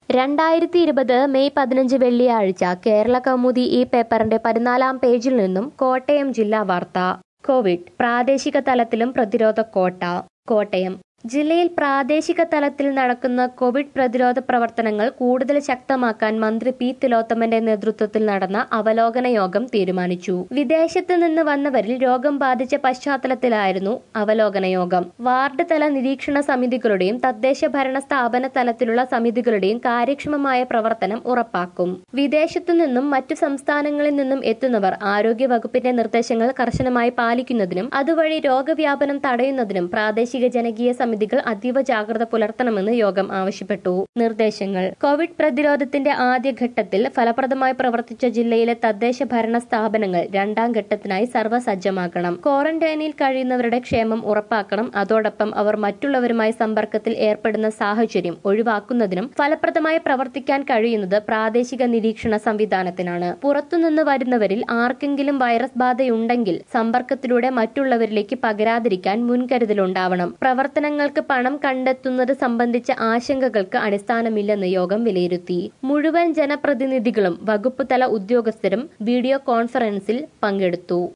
രണ്ടായിരത്തി ഇരുപത് മെയ് പതിനഞ്ച് വെള്ളിയാഴ്ച കേരള കൗമുദി ഈ പേപ്പറിന്റെ പതിനാലാം പേജിൽ നിന്നും കോട്ടയം ജില്ലാ വാർത്ത കോവിഡ് പ്രാദേശിക തലത്തിലും പ്രതിരോധ കോട്ട കോട്ടയം ജില്ലയിൽ പ്രാദേശിക തലത്തിൽ നടക്കുന്ന കോവിഡ് പ്രതിരോധ പ്രവർത്തനങ്ങൾ കൂടുതൽ ശക്തമാക്കാൻ മന്ത്രി പി തിലോത്തമന്റെ നേതൃത്വത്തിൽ നടന്ന അവലോകന യോഗം തീരുമാനിച്ചു വിദേശത്ത് നിന്ന് വന്നവരിൽ രോഗം ബാധിച്ച പശ്ചാത്തലത്തിലായിരുന്നു അവലോകന യോഗം വാർഡ് തല നിരീക്ഷണ സമിതികളുടെയും തദ്ദേശ ഭരണ സ്ഥാപന തലത്തിലുള്ള സമിതികളുടെയും കാര്യക്ഷമമായ പ്രവർത്തനം ഉറപ്പാക്കും വിദേശത്തു നിന്നും മറ്റു സംസ്ഥാനങ്ങളിൽ നിന്നും എത്തുന്നവർ ആരോഗ്യ വകുപ്പിന്റെ നിർദ്ദേശങ്ങൾ കർശനമായി പാലിക്കുന്നതിനും അതുവഴി രോഗവ്യാപനം തടയുന്നതിനും പ്രാദേശിക ജനകീയ സമിതികൾ അതീവ ജാഗ്രത പുലർത്തണമെന്ന് യോഗം ആവശ്യപ്പെട്ടു നിർദ്ദേശങ്ങൾ കോവിഡ് പ്രതിരോധത്തിന്റെ ആദ്യഘട്ടത്തിൽ ഫലപ്രദമായി പ്രവർത്തിച്ച ജില്ലയിലെ തദ്ദേശ ഭരണ സ്ഥാപനങ്ങൾ രണ്ടാം ഘട്ടത്തിനായി സർവ്വസജ്ജമാക്കണം ക്വാറന്റൈനിൽ കഴിയുന്നവരുടെ ക്ഷേമം ഉറപ്പാക്കണം അതോടൊപ്പം അവർ മറ്റുള്ളവരുമായി സമ്പർക്കത്തിൽ ഏർപ്പെടുന്ന സാഹചര്യം ഒഴിവാക്കുന്നതിനും ഫലപ്രദമായി പ്രവർത്തിക്കാൻ കഴിയുന്നത് പ്രാദേശിക നിരീക്ഷണ സംവിധാനത്തിനാണ് പുറത്തുനിന്ന് വരുന്നവരിൽ ആർക്കെങ്കിലും വൈറസ് ബാധയുണ്ടെങ്കിൽ സമ്പർക്കത്തിലൂടെ മറ്റുള്ളവരിലേക്ക് പകരാതിരിക്കാൻ മുൻകരുതലുണ്ടാവണം പ്രവർത്തനങ്ങൾക്ക് പണം കണ്ടെത്തുന്നത് സംബന്ധിച്ച ആശങ്കകൾക്ക് അടിസ്ഥാനമില്ലെന്ന് യോഗം വിലയിരുത്തി മുഴുവൻ ജനപ്രതിനിധികളും വകുപ്പ് തല ഉദ്യോഗസ്ഥരും വീഡിയോ കോൺഫറൻസിൽ പങ്കെടുത്തു